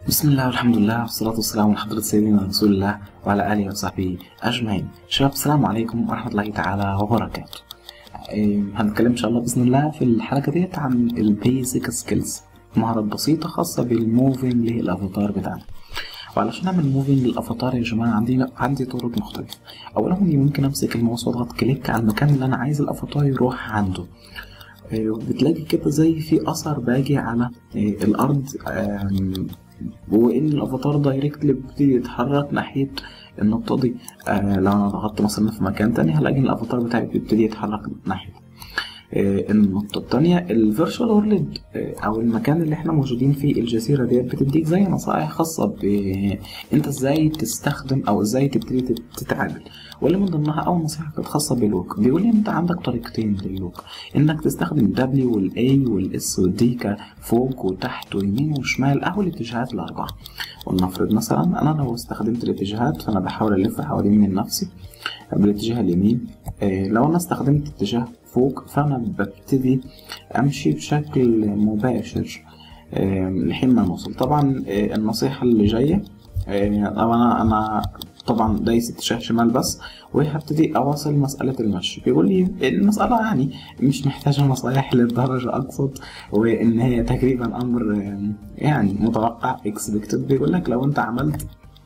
بسم الله والحمد لله والصلاة والسلام على حضرة سيدنا رسول الله وعلى آله وصحبه أجمعين شباب السلام عليكم ورحمة الله تعالى وبركاته إيه، هنتكلم إن شاء الله بإذن الله في الحلقة ديت عن البيزك سكيلز مهارات بسيطة خاصة بالموفينج للأفاتار بتاعنا وعلشان اعمل موفينج للافاتار يا جماعه عندي عندي طرق مختلفه اولا ممكن امسك الماوس واضغط كليك على المكان اللي انا عايز الافاتار يروح عنده إيه، بتلاقي كده زي في اثر باجي على إيه، الارض آم، وان الافاتار دايركتلي بيبتدي يتحرك ناحيه النقطه دي آه لو انا ضغطت مثلا في مكان تاني هلاقي ان الافاتار بتاعي بيبتدي يتحرك ناحيه آه، النقطة التانية الفيرتشوال وورلد أو المكان اللي احنا موجودين فيه الجزيرة ديت بتديك زي نصائح خاصة ب أنت ازاي تستخدم أو ازاي تبتدي تت- تتعامل واللي من ضمنها أول نصيحة كانت خاصة باللوك بيقول لي أنت عندك طريقتين للوك إنك تستخدم ال W وال A وال S وال D كفوق وتحت ويمين وشمال أو الاتجاهات الأربعة ولنفرض مثلا أنا لو استخدمت الاتجاهات فأنا بحاول ألف حوالين من نفسي بالاتجاه اليمين آه، لو انا استخدمت اتجاه فوق فانا ببتدي امشي بشكل مباشر آه، لحين ما نوصل طبعا آه، النصيحة اللي جاية آه، طبعا انا انا طبعا دايس اتجاه شمال بس وهبتدي اواصل مسألة المشي بيقول لي المسألة يعني مش محتاجة نصايح للدرجة اقصد وان هي تقريبا امر آه، يعني متوقع اكسبكتد بيقول لك لو انت عملت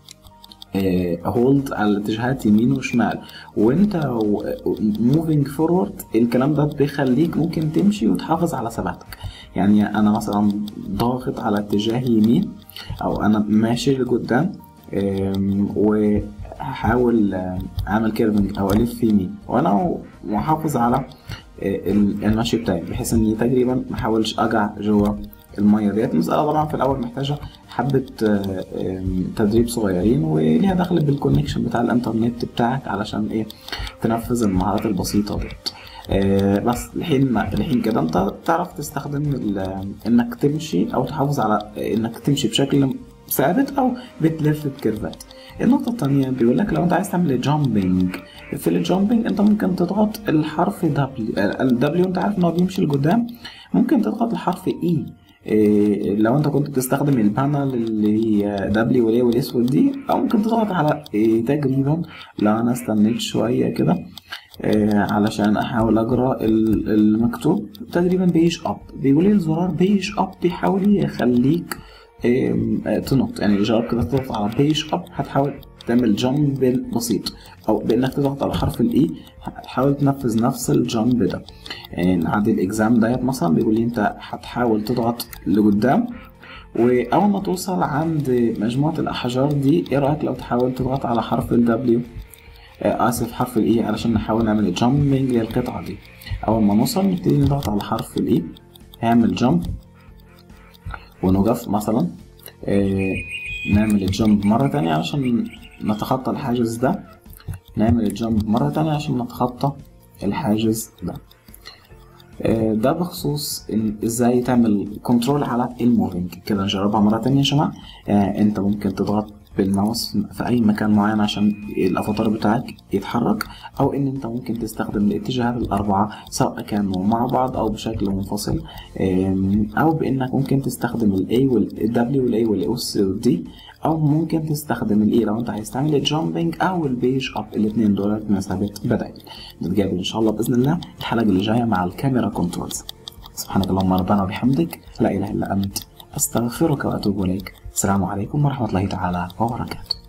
هولد على الاتجاهات يمين وشمال وانت موفينج فورورد الكلام ده بيخليك ممكن تمشي وتحافظ على ثباتك يعني انا مثلا ضاغط على اتجاه يمين او انا ماشي لقدام آم، وهحاول آم، اعمل كيرفنج او الف يمين وانا محافظ على آه، المشي بتاعي بحيث اني تقريبا ما احاولش اقع جوه الميه ديت مسألة طبعا في الأول محتاجة حبة آه، آم، تدريب صغيرين وليها دخل بالكونكشن بتاع الإنترنت بتاعك علشان إيه تنفذ المهارات البسيطة ديت آه، بس الحين ما الحين كده انت تعرف تستخدم ال- انك تمشي او تحافظ على انك تمشي بشكل ثابت او بتلف بكيرفات النقطة التانية بيقول لك لو انت عايز تعمل جامبنج في الجامبنج انت ممكن تضغط الحرف دبليو الدبليو انت عارف ان هو بيمشي لقدام ممكن تضغط الحرف اي إيه لو انت كنت بتستخدم البانل اللي هي دبليو والاي والاس والدي او ممكن تضغط على إيه تقريبا لو انا استنيت شوية كده إيه علشان احاول اقرا ال- المكتوب تقريبا بيج اب بيقول لي الزرار بيج اب بيحاول يخليك إيه تنط يعني الجواب كده تضغط على بيج اب هتحاول تعمل جامب بسيط او بانك تضغط على حرف الاي هتحاول تنفذ نفس الجامب ده يعني عند الاكزام ديت مثلا بيقول لي انت هتحاول تضغط لقدام واول ما توصل عند مجموعه الاحجار دي ايه رايك لو تحاول تضغط على حرف الدبليو آه، اسف حرف الاي علشان نحاول نعمل جامبنج للقطعه دي اول ما نوصل نبتدي نضغط على حرف الاي هيعمل جامب ونقف مثلا آه، نعمل الجامب مرة تانية عشان نتخطى الحاجز ده نعمل الجامب مرة تانية عشان نتخطى الحاجز ده آه، ده بخصوص إن ازاي تعمل كنترول على الموفينج كده نجربها مرة تانية يا جماعة آه، انت ممكن تضغط بالماوس في اي مكان معين عشان الافاتار بتاعك يتحرك او ان انت ممكن تستخدم الاتجاهات الاربعة سواء كانوا مع بعض او بشكل منفصل آم، او بانك ممكن تستخدم الاي والدبليو والاي والاس والدي او ممكن تستخدم الاي لو انت عايز تعمل الجامبنج او البيج اب الاثنين دول بمثابة بدائل نتقابل ان شاء الله باذن الله الحلقة اللي جاية مع الكاميرا كنترولز سبحانك اللهم ربنا وبحمدك لا اله الا انت استغفرك واتوب اليك السلام عليكم ورحمة الله تعالى وبركاته